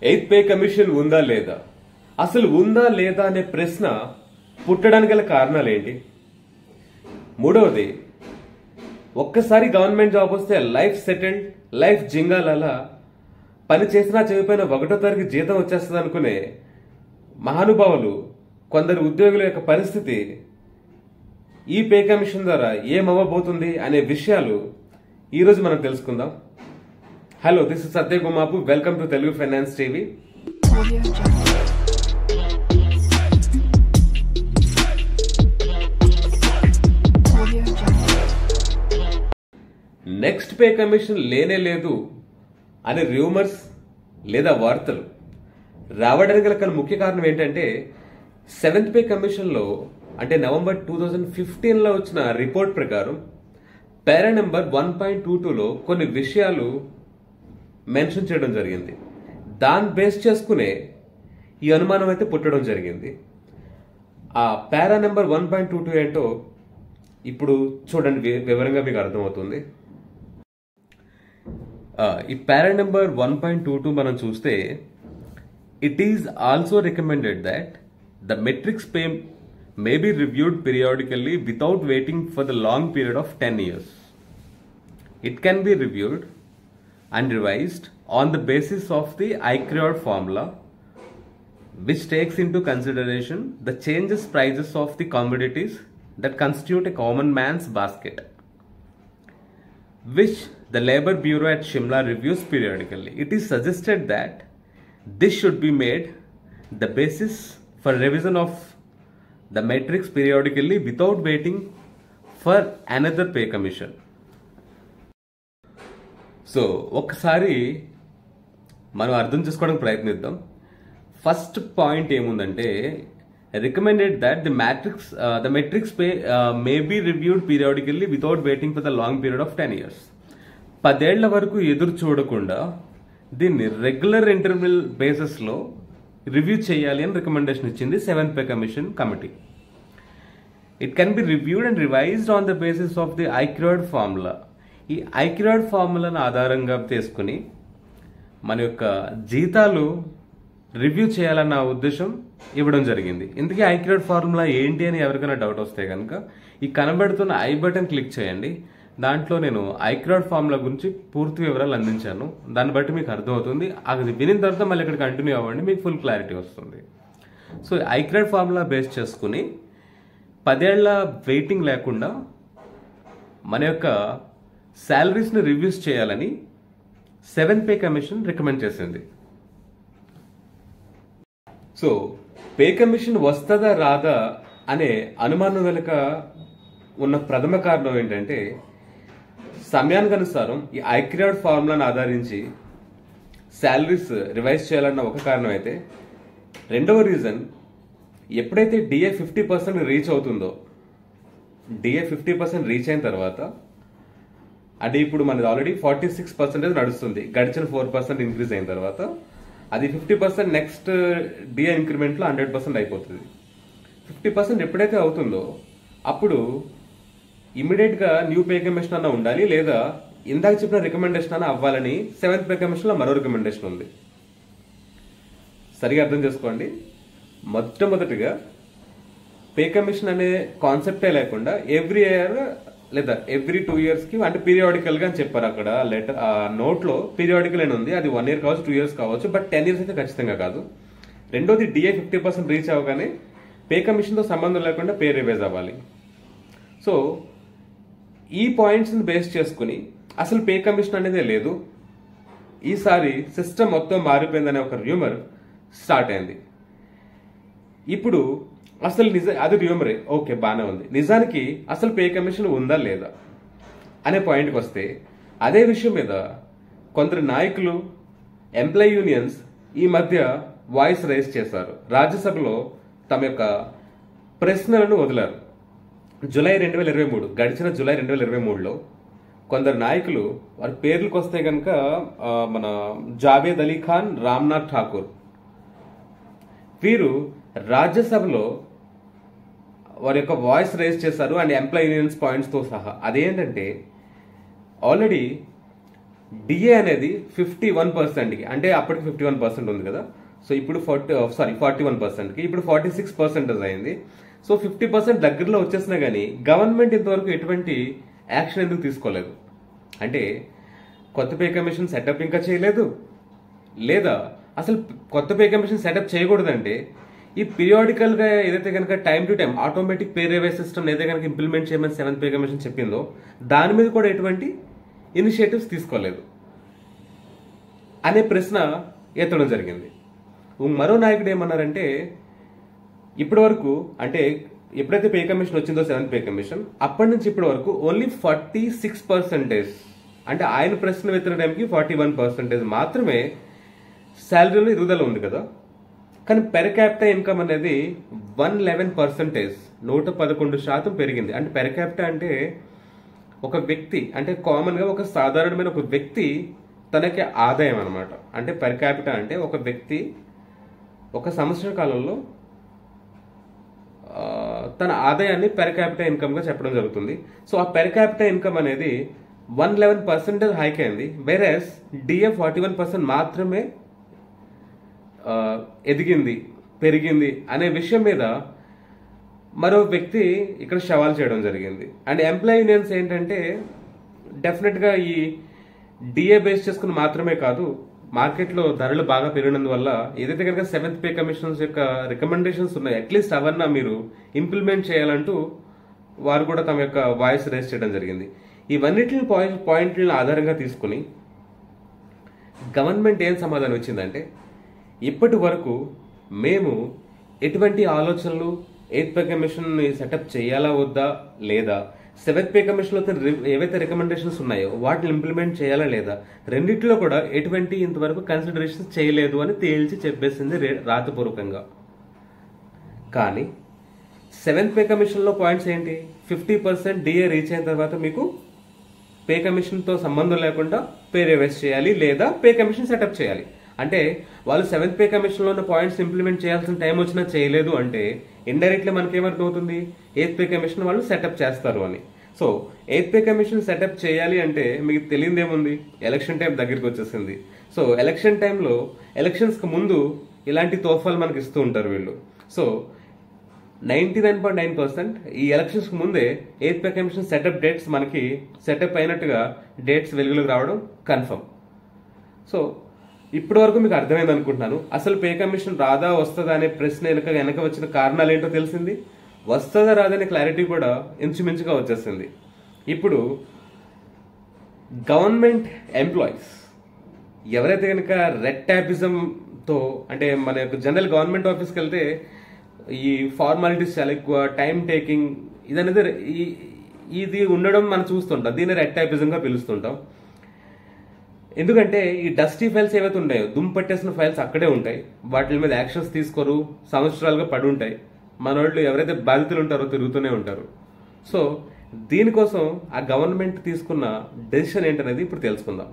Eighth pay commission ఉందా లేదా అసలు ఉందా లేదా అనే ప్రశ్న పుట్టడానికి గల కారణాలు ఏంటి మూడవది ఒక్కసారి గవర్నమెంట్ జాబ్ వస్తే లైఫ్ సెటిల్డ్ లైఫ్ జింగాలలా పని చేసినా చదివిపోయిన ఒకటో తరగతి జీతం వచ్చేస్తుంది అనుకునే మహానుభావులు కొందరు ఉద్యోగుల యొక్క పరిస్థితి ఈ పే కమిషన్ ద్వారా ఏమవ్వబోతుంది అనే విషయాలు ఈరోజు మనం తెలుసుకుందాం hello this is Satya Gumapu welcome to Telugu finance TV Audio Jungle. Audio Jungle. Next pay commission లేనే లేదు అనే రూమర్స్ లేదా వార్తలు రావడానికి గల గల ముఖ్య కారణం ఏంటంటే సెవెంత్ పే కమిషన్లో అంటే నవంబర్ టూ థౌజండ్ ఫిఫ్టీన్లో వచ్చిన రిపోర్ట్ ప్రకారం para number one point two టూలో కొన్ని విషయాలు మెన్షన్ చేయడం జరిగింది దాన్ని బేస్ చేసుకునే ఈ అనుమానం అయితే పుట్టడం జరిగింది ఆ para number one point two two ఏంటో ఇప్పుడు చూడండి వి- వివరంగా మీకు అర్థమవుతుంది ఆ, ఈ para number one point two two మనం చూస్తే it is also recommended that the matrix pay may be reviewed periodically without waiting for the long period of ten years it can be reviewed and revised on the basis of the ICRIOD formula which takes into consideration the changes prices of the commodities that constitute a common man's basket which the labor bureau at shimla reviews periodically it is suggested that this should be made the basis for revision of the matrix periodically without waiting for another pay commission so ఒక్కసారి మనం అర్థం చేసుకోవడానికి ప్రయత్నిద్దాం first point ఏముందంటే recommended that the matrix the matrix pay may be reviewed periodically without waiting for the long period of ten years పదేళ్ల వరకు ఎదురు చూడకుండా దీన్ని రెగ్యులర్ ఇంటర్వెల్ బేసిస్లో రివ్యూ చేయాలి అని రికమెండేషన్ ఇచ్చింది seventh pay commission committee it can be reviewed and revised on the basis of the Aykroyd formula ఈ ఐక్రాయిడ్ ఫార్ములాను ఆధారంగా తీసుకుని మన యొక్క జీతాలు రివ్యూ చేయాలన్న ఉద్దేశం ఇవ్వడం జరిగింది ఇందుకే ఐక్రాయిడ్ ఫార్ములా ఏంటి అని ఎవరికైనా డౌట్ వస్తే కనుక ఈ కనబడుతున్న ఐ బటన్ క్లిక్ చేయండి దాంట్లో నేను ఐక్రాయిడ్ ఫార్ములా గురించి పూర్తి వివరాలు అందించాను దాన్ని బట్టి మీకు అర్థమవుతుంది అది వినిన తర్వాత మళ్ళీ ఇక్కడ కంటిన్యూ అవ్వండి మీకు ఫుల్ క్లారిటీ వస్తుంది సో ఐక్రాయిడ్ ఫార్ములా బేస్ చేసుకుని పదేళ్ల వెయిటింగ్ లేకుండా మన యొక్క శాలరీస్ని రివ్యూస్ చేయాలని సెవెన్ పే కమిషన్ రికమెండ్ చేసింది సో పే కమిషన్ వస్తుందా రాదా అనే అనుమానం వెనుక ఉన్న ప్రథమ కారణం ఏంటంటే సమయానికి అనుసారం ఈ ఐక్రియాడ్ ఫార్ములాను ఆధారించి శాలరీస్ రివైజ్ చేయాలన్న ఒక కారణం అయితే రెండవ రీజన్ ఎప్పుడైతే డిఏ ఫిఫ్టీ పర్సెంట్ రీచ్ అవుతుందో డిఏ ఫిఫ్టీ పర్సెంట్ రీచ్ అయిన తర్వాత అది ఇప్పుడు మనది ఆల్రెడీ ఫార్టీ సిక్స్ పర్సెంటేజ్ నడుస్తుంది గడిచిన ఫోర్ పర్సెంట్ ఇంక్రీజ్ అయిన తర్వాత అది ఫిఫ్టీ పర్సెంట్ నెక్స్ట్ డిఏ ఇంక్రిమెంట్లో హండ్రెడ్ పర్సెంట్ అయిపోతుంది ఫిఫ్టీ పర్సెంట్ ఎప్పుడైతే అవుతుందో అప్పుడు ఇమీడియట్ గా న్యూ పే కమిషన్ అన్న ఉండాలి లేదా ఇందాక చెప్పిన రికమెండేషన్ అన్న అవ్వాలని సెవెంత్ పే కమిషన్ లో మరో రికమెండేషన్ ఉంది సరిగా అర్థం చేసుకోండి మొట్టమొదటిగా పే కమిషన్ అనే కాన్సెప్టే లేకుండా ఎవ్రీ ఇయర్ లేదా ఎవ్రీ టూ ఇయర్స్ కి అంటే పీరియాడికల్ గా అని చెప్పారు అక్కడ లెటర్ ఆ నోట్ లో పీరియాడికల్ అని ఉంది అది వన్ ఇయర్ కావచ్చు టూ ఇయర్స్ కావచ్చు బట్ టెన్ ఇయర్స్ అయితే ఖచ్చితంగా కాదు రెండోది డిఏ ఫిఫ్టీ పర్సెంట్ రీచ్ అవ్వగానే పే కమిషన్ తో సంబంధం లేకుండా పే రివైజ్ అవ్వాలి సో ఈ పాయింట్స్ ని బేస్ చేసుకుని అసలు పే కమిషన్ అనేది లేదు ఈసారి సిస్టమ్ మొత్తం మారిపోయిందనే ఒక రూమర్ స్టార్ట్ అయింది ఇప్పుడు అసలు నిజ అది రూమరే ఓకే బాగానే ఉంది నిజానికి అసలు పే కమిషన్ ఉందా లేదా అనే పాయింట్కి వస్తే అదే విషయం మీద కొందరు నాయకులు ఎంప్లాయ్ యూనియన్స్ ఈ మధ్య వాయిస్ రైజ్ చేశారు రాజ్యసభలో తమ యొక్క ప్రశ్నలను వదిలారు జూలై రెండు వేల ఇరవై మూడు గడిచిన జూలై రెండు వేల ఇరవై మూడులో కొందరు నాయకులు వారి పేర్లకు వస్తే కనుక ఆ, మన జావేద్ అలీ ఖాన్ రామ్నాథ్ ఠాకూర్ వీరు రాజ్యసభలో వారి యొక్క వాయిస్ రేస్ చేశారు అండ్ ఎంప్లాయ్ యూనియన్స్ పాయింట్స్తో సహా అదేంటంటే ఆల్రెడీ డిఏ అనేది ఫిఫ్టీ వన్ పర్సెంట్కి అంటే అప్పటికి ఫిఫ్టీ వన్ పర్సెంట్ ఉంది కదా సో ఇప్పుడు ఫార్టీ సారీ ఫార్టీ వన్ పర్సెంట్కి ఇప్పుడు ఫార్టీ సిక్స్ పర్సెంటేజ్ అయింది సో ఫిఫ్టీ పర్సెంట్ దగ్గరలో వచ్చేసినా కానీ గవర్నమెంట్ ఇంతవరకు ఎటువంటి యాక్షన్ ఎందుకు తీసుకోలేదు అంటే కొత్త పే కమిషన్ సెటప్ ఇంకా చేయలేదు లేదా అసలు కొత్త పే కమిషన్ సెటప్ చేయకూడదంటే ఈ పీరియాడికల్ గా ఏదైతే కనుక time to time automatic pay review system ఏదైతే కనుక ఇంప్లిమెంట్ చేయమని సెవెంత్ పే కమిషన్ చెప్పిందో దాని మీద కూడా ఎటువంటి ఇనిషియేటివ్స్ తీసుకోలేదు అనే ప్రశ్న ఎత్తడం జరిగింది మరో నాయకుడు ఏమన్నారంటే ఇప్పటి వరకు అంటే ఎప్పుడైతే పే కమిషన్ వచ్చిందో సెవెంత్ పే కమిషన్ అప్పటి నుంచి ఇప్పటి వరకు ఓన్లీ ఫార్టీ సిక్స్ పర్సెంటేజ్ అంటే ఆయన ప్రశ్న ఎత్తిన టైంకి ఫార్టీ వన్ పర్సెంటేజ్ మాత్రమే శాలరీలో ఎదుగుదల ఉంది కదా కానీ పెర్ క్యాపిటా ఇన్కమ్ అనేది వన్ లెవెన్ పర్సెంటేజ్ నూట పదకొండు శాతం పెరిగింది అంటే పెర్ క్యాపిటా అంటే ఒక వ్యక్తి అంటే కామన్ గా ఒక సాధారణమైన ఒక వ్యక్తి తనకి ఆదాయం అనమాట అంటే పెర్ క్యాపిటా అంటే ఒక వ్యక్తి ఒక సంవత్సర కాలంలో ఆ, తన ఆదాయాన్ని పెర్ క్యాపిటల్ ఇన్కమ్ గా చెప్పడం జరుగుతుంది సో ఆ పెర్ క్యాపిటల్ ఇన్కమ్ అనేది వన్ లెవెన్ పర్సెంటేజ్ హైక్ అయింది whereas DA forty one percent మాత్రమే ఆ, ఎదిగింది పెరిగింది అనే విషయం మీద మరో వ్యక్తి ఇక్కడ సవాల్ చేయడం జరిగింది అండ్ ఎంప్లాయీ యూనియన్స్ ఏంటంటే డెఫినెట్ గా ఈ డిఏ బేస్ చేసుకుని మాత్రమే కాదు మార్కెట్లో ధరలు బాగా పెరిగినందువల్ల ఏదైతే కనుక సెవెంత్ పే కమిషన్స్ యొక్క రికమెండేషన్స్ ఉన్నాయి అట్లీస్ట్ అవన్నా మీరు ఇంప్లిమెంట్ చేయాలంటూ వారు కూడా తమ యొక్క వాయిస్ రేస్ చేయడం జరిగింది ఇవన్నిటిని పాయింట్ పాయింట్లను ఆధారంగా తీసుకుని గవర్నమెంట్ ఏం సమాధానం ఇచ్చిందంటే ఇప్పటి వరకు మేము ఎటువంటి ఆలోచనలు ఎయిత్ పే కమిషన్ సెటప్ చేయాలా వద్దా లేదా సెవెంత్ పే కమిషన్ లో ఏవైతే రికమెండేషన్స్ ఉన్నాయో వాటిని ఇంప్లిమెంట్ చేయాలా లేదా రెండిట్లో కూడా ఎటువంటి ఇంతవరకు కన్సిడరేషన్స్ చేయలేదు అని తేల్చి చెప్పేసింది రే- రాతపూర్వకంగా కానీ సెవెంత్ పే కమిషన్ లో పాయింట్స్ ఏంటి ఫిఫ్టీ పర్సెంట్ డిఏ రీచ్ అయిన తర్వాత మీకు పే కమిషన్ తో సంబంధం లేకుండా పే రివైజ్ చేయాలి లేదా పే కమిషన్ సెటప్ చేయాలి అంటే వాళ్ళు సెవెంత్ పే కమిషన్ లో ఉన్న పాయింట్స్ ఇంప్లిమెంట్ చేయాల్సిన టైం వచ్చినా చేయలేదు అంటే ఇండైరెక్ట్లీ మనకి ఏమర్థం అవుతుంది ఎయిత్ పే కమిషన్ వాళ్ళు సెటప్ చేస్తారు అని so eighth pay commission setup చేయాలి అంటే మీకు తెలియదు ఏముంది ఎలక్షన్ టైం దగ్గరికి వచ్చేసింది సో ఎలక్షన్ టైంలో ఎలక్షన్స్ కి ముందు ఇలాంటి తోఫాలు మనకి ఇస్తూ ఉంటారు వీళ్ళు so ninety nine point nine percent ఈ ఎలక్షన్స్ కు ముందే eighth pay commission setup dates మనకి సెటప్ అయినట్టుగా డేట్స్ వెలుగులోకి రావడం కన్ఫర్మ్ సో ఇప్పటి వరకు మీకు అర్థమైంది అనుకుంటున్నాను అసలు పే కమిషన్ రాదా వస్తుందా అనే ప్రశ్న వెనక వెనక వచ్చిన కారణాలు ఏంటో తెలిసింది వస్తుందా రాదనే క్లారిటీ కూడా ఇంచుమించుగా వచ్చేసింది ఇప్పుడు గవర్నమెంట్ ఎంప్లాయీస్ ఎవరైతే కనుక రెడ్ ట్యాపిజంతో అంటే మన యొక్క జనరల్ గవర్నమెంట్ ఆఫీస్కి వెళ్తే ఈ ఫార్మాలిటీస్ చాలా ఎక్కువ టైం టేకింగ్ ఇదనేది రె- ఈ- ఇది ఉండడం మనం చూస్తుంటాం దీన్ని రెడ్ ట్యాపిజంగా పిలుస్తుంటాం ఎందుకంటే ఈ డస్టీ ఫైల్స్ ఏవైతే ఉన్నాయో దుమ్ పట్టేసిన ఫైల్స్ అక్కడే ఉంటాయి వాటి మీద యాక్షన్స్ తీసుకోరు సంవత్సరాలుగా పడి ఉంటాయి మన వాళ్ళు ఎవరైతే బాధితులు ఉంటారో తిరుగుతూనే ఉంటారు సో దీనికోసం ఆ గవర్నమెంట్ తీసుకున్న డెసిషన్ ఏంటనేది ఇప్పుడు తెలుసుకుందాం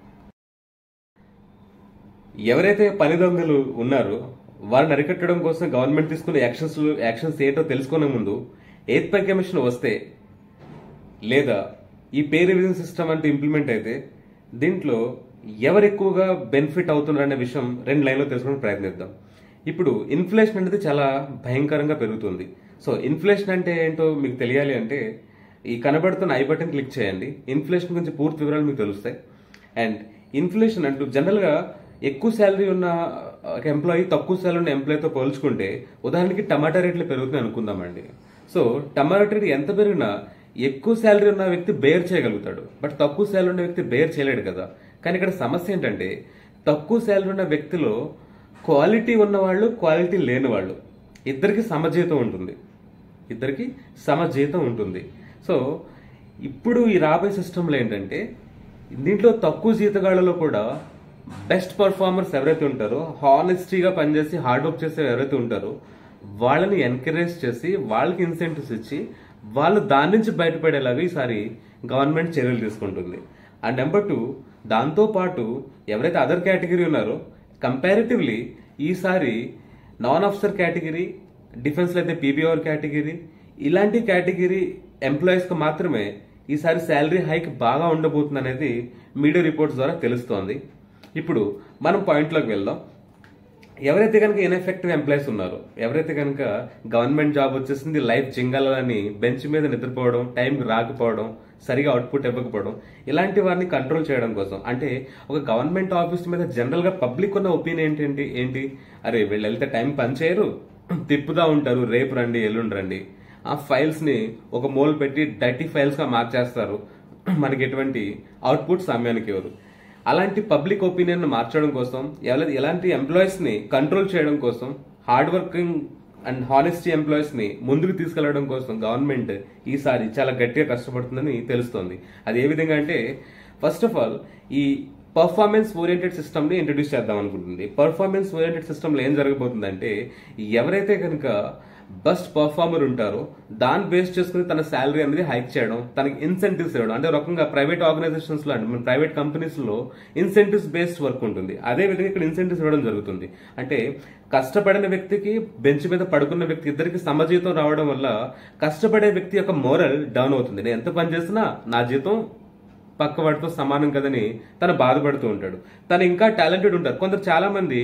ఎవరైతే పని దొంగలు ఉన్నారో వారిని అరికట్టడం కోసం గవర్నమెంట్ తీసుకున్న యాక్షన్స్ యాక్షన్స్ ఏంటో తెలుసుకునే ముందు ఎయిత్ పే కమిషన్ వస్తే లేదా ఈ పే రివిజన్ సిస్టమ్ అంటూ ఇంప్లిమెంట్ అయితే దీంట్లో ఎవరు ఎక్కువగా బెనిఫిట్ అవుతున్నారు అనే విషయం రెండు లైన్లో తెలుసుకోవడానికి ప్రయత్నిద్దాం ఇప్పుడు ఇన్ఫ్లేషన్ అనేది చాలా భయంకరంగా పెరుగుతుంది సో ఇన్ఫ్లేషన్ అంటే ఏంటో మీకు తెలియాలి అంటే ఈ కనబడుతున్న ఐ బటన్ క్లిక్ చేయండి ఇన్ఫ్లేషన్ గురించి పూర్తి వివరాలు మీకు తెలుస్తాయి అండ్ ఇన్ఫ్లేషన్ అంటూ జనరల్గా ఎక్కువ శాలరీ ఉన్న ఒక ఎంప్లాయీ తక్కువ శాలరీ ఉన్న ఎంప్లాయీతో పోల్చుకుంటే ఉదాహరణకి టమాటా రేట్లు పెరుగుతున్నాయి అనుకుందామండి సో టమాటా రేట్ ఎంత పెరిగినా ఎక్కువ శాలరీ ఉన్న వ్యక్తి బేర్ చేయగలుగుతాడు బట్ తక్కువ శాలరీ ఉన్న వ్యక్తి బేర్ చేయలేడు కదా కానీ ఇక్కడ సమస్య ఏంటంటే తక్కువ శాలరీ ఉన్న వ్యక్తిలో క్వాలిటీ ఉన్నవాళ్ళు క్వాలిటీ లేని వాళ్ళు ఇద్దరికి సమజీతం ఉంటుంది ఇద్దరికి సమజీతం ఉంటుంది సో ఇప్పుడు ఈ రాబోయే సిస్టంలో ఏంటంటే దీంట్లో తక్కువ జీతగాళ్ళలో కూడా బెస్ట్ పర్ఫార్మర్స్ ఎవరైతే ఉంటారో హానెస్టీగా పనిచేసి హార్డ్ వర్క్ చేసే ఎవరైతే ఉంటారో వాళ్ళని ఎంకరేజ్ చేసి వాళ్ళకి ఇన్సెంటివ్స్ ఇచ్చి వాళ్ళు దాని నుంచి బయటపడేలాగా ఈసారి గవర్నమెంట్ చర్యలు తీసుకుంటుంది అండ్ నెంబర్ టూ దాంతో పాటు ఎవరైతే అదర్ కేటగిరీ ఉన్నారో కంపారిటివ్లీ ఈసారి నాన్ ఆఫీసర్ కేటగిరీ డిఫెన్స్ అయితే పీబీఆర్ కేటగిరీ ఇలాంటి కేటగిరీ ఎంప్లాయీస్కి మాత్రమే ఈసారి శాలరీ హైక్ బాగా ఉండబోతుంది అనేది మీడియా రిపోర్ట్స్ ద్వారా తెలుస్తోంది ఇప్పుడు మనం పాయింట్లోకి వెళ్దాం ఎవరైతే కనుక ఇన్ఎఫెక్టివ్ ఎంప్లాయీస్ ఉన్నారో ఎవరైతే కనుక గవర్నమెంట్ జాబ్ వచ్చేసింది లైఫ్ జింగాలని బెంచ్ మీద నిద్రపోవడం టైంకి రాకపోవడం సరిగా అవుట్పుట్ ఇవ్వకపోవడం ఇలాంటి వారిని కంట్రోల్ చేయడం కోసం అంటే ఒక గవర్నమెంట్ ఆఫీస్ మీద జనరల్ గా పబ్లిక్ ఉన్న ఒపీనియన్ ఏంటి ఏంటి అరే వీళ్ళు వెళ్తే టైం పని చేయరు తిప్పుదా ఉంటారు రేపు రండి ఎల్లుండి రండి ఆ ఫైల్స్ ని ఒక మోల్ పెట్టి డర్టీ ఫైల్స్ గా మార్చేస్తారు మనకి ఎటువంటి అవుట్పుట్ సమయానికి ఇవ్వరు అలాంటి పబ్లిక్ ఒపీనియన్ మార్చడం కోసం ఎవరి- ఎలాంటి ఎంప్లాయీస్ ని కంట్రోల్ చేయడం కోసం hard working and honesty employees ని ముందుకు తీసుకెళ్లడం కోసం గవర్నమెంట్ ఈసారి చాలా గట్టిగా కష్టపడుతుందని తెలుస్తోంది అది ఏ విధంగా అంటే ఫస్ట్ ఆఫ్ ఆల్ ఈ పర్ఫార్మెన్స్ ఓరియంటెడ్ సిస్టమ్ ని ఇంట్రడ్యూస్ చేద్దాం అనుకుంటుంది పర్ఫార్మెన్స్ ఓరియంటెడ్ సిస్టమ్ లో ఏం జరగబోతుందంటే ఎవరైతే కనుక బెస్ట్ పర్ఫార్మర్ ఉంటారో దాన్ని బేస్ చేసుకుని తన శాలరీ అనేది హైక్ చేయడం తనకి ఇన్సెంటివ్స్ ఇవ్వడం అంటే ఒక రకంగా ప్రైవేట్ ఆర్గనైజేషన్స్ లో అంటే ప్రైవేట్ కంపెనీస్ లో ఇన్సెంటివ్స్ బేస్డ్ వర్క్ ఉంటుంది అదే విధంగా ఇక్కడ ఇన్సెంటివ్స్ ఇవ్వడం జరుగుతుంది అంటే కష్టపడిన వ్యక్తికి బెంచ్ మీద పడుకున్న వ్యక్తి ఇద్దరికి సమజీతం రావడం వల్ల కష్టపడే వ్యక్తి యొక్క మోరల్ డౌన్ అవుతుంది నేను ఎంత పని చేసినా నా జీతం పక్క వాడితో సమానం కదని తను బాధపడుతూ ఉంటాడు తను ఇంకా టాలెంటెడ్ ఉంటారు కొందరు చాలా మంది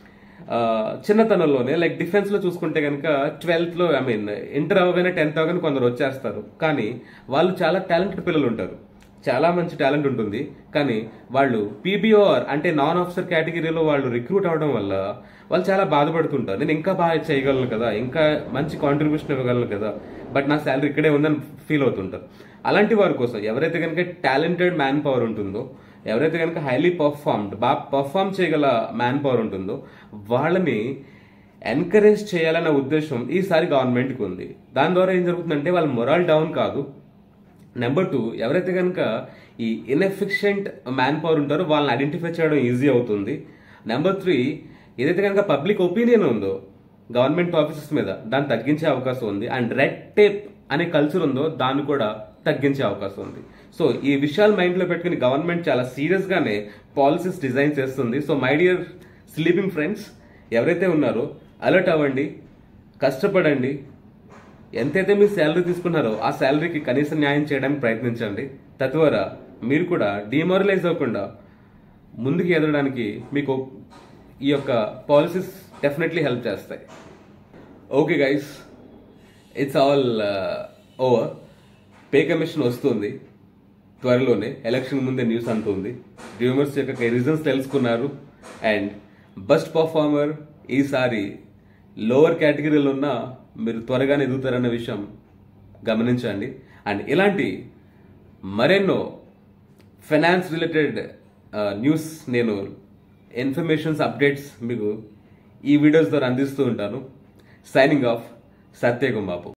ఆ, చిన్నతనంలోనే లైక్ డిఫెన్స్ లో చూసుకుంటే కనుక ట్వెల్త్ లో ఐ మీన్ ఇంటర్ అవగానే టెన్త్ అవగానే కొందరు వచ్చేస్తారు కానీ వాళ్ళు చాలా టాలెంటెడ్ పిల్లలు ఉంటారు చాలా మంచి టాలెంట్ ఉంటుంది కానీ వాళ్ళు పీబీఓఆర్ అంటే నాన్ ఆఫీసర్ కేటగిరీలో వాళ్ళు రిక్రూట్ అవడం వల్ల వాళ్ళు చాలా బాధపడుతుంటారు నేను ఇంకా బాగా చేయగలను కదా ఇంకా మంచి కాంట్రిబ్యూషన్ ఇవ్వగలను కదా బట్ నా శాలరీ ఇక్కడే ఉందని ఫీల్ అవుతుంటారు అలాంటి వారి కోసం ఎవరైతే కనుక టాలెంటెడ్ మ్యాన్ పవర్ ఉంటుందో ఎవరైతే కనుక హైలీ పర్ఫార్మ్డ్ బాగా పర్ఫార్మ్ చేయగల మ్యాన్ పవర్ ఉంటుందో వాళ్ళని ఎంకరేజ్ చేయాలన్న ఉద్దేశం ఈసారి గవర్నమెంట్కి ఉంది దాని ద్వారా ఏం జరుగుతుందంటే వాళ్ళ మొరాల్ డౌన్ కాదు నెంబర్ టూ ఎవరైతే కనుక ఈ ఇన్ఎఫిషియంట్ మ్యాన్ పవర్ ఉంటారో వాళ్ళని ఐడెంటిఫై చేయడం ఈజీ అవుతుంది నెంబర్ త్రీ ఏదైతే కనుక పబ్లిక్ ఒపీనియన్ ఉందో గవర్నమెంట్ ఆఫీసెస్ మీద దాన్ని తగ్గించే అవకాశం ఉంది అండ్ రెడ్ టేప్ అనే కల్చర్ ఉందో దాన్ని కూడా తగ్గించే అవకాశం ఉంది సో ఈ విషయాలు మైండ్ లో పెట్టుకుని గవర్నమెంట్ చాలా సీరియస్ గానే పాలసీస్ డిజైన్ చేస్తుంది so my dear sleeping friends ఎవరైతే ఉన్నారో అలర్ట్ అవ్వండి కష్టపడండి ఎంతైతే మీరు శాలరీ తీసుకున్నారో ఆ శాలరీకి కనీస న్యాయం చేయడానికి ప్రయత్నించండి తద్వారా మీరు కూడా డిమారలైజ్ అవ్వకుండా ముందుకు ఎదగడానికి మీకు ఈ యొక్క పాలసీస్ డెఫినెట్లీ హెల్ప్ చేస్తాయి okay guys it's all over pay commission వస్తుంది త్వరలోనే ఎలక్షన్ ముందే న్యూస్ అంటుంది డ్యూమర్స్ యొక్క రీజన్స్ తెలుసుకున్నారు అండ్ బెస్ట్ పర్ఫార్మర్ ఈసారి లోవర్ కేటగిరీలో ఉన్న మీరు త్వరగానే ఎదుగుతారన్న విషయం గమనించండి అండ్ ఇలాంటి మరెన్నో ఫైనాన్స్ రిలేటెడ్ న్యూస్ నేను ఇన్ఫర్మేషన్స్ అప్డేట్స్ మీకు ఈ వీడియోస్ ద్వారా అందిస్తూ ఉంటాను సైనింగ్ ఆఫ్ సత్యగుం బాబు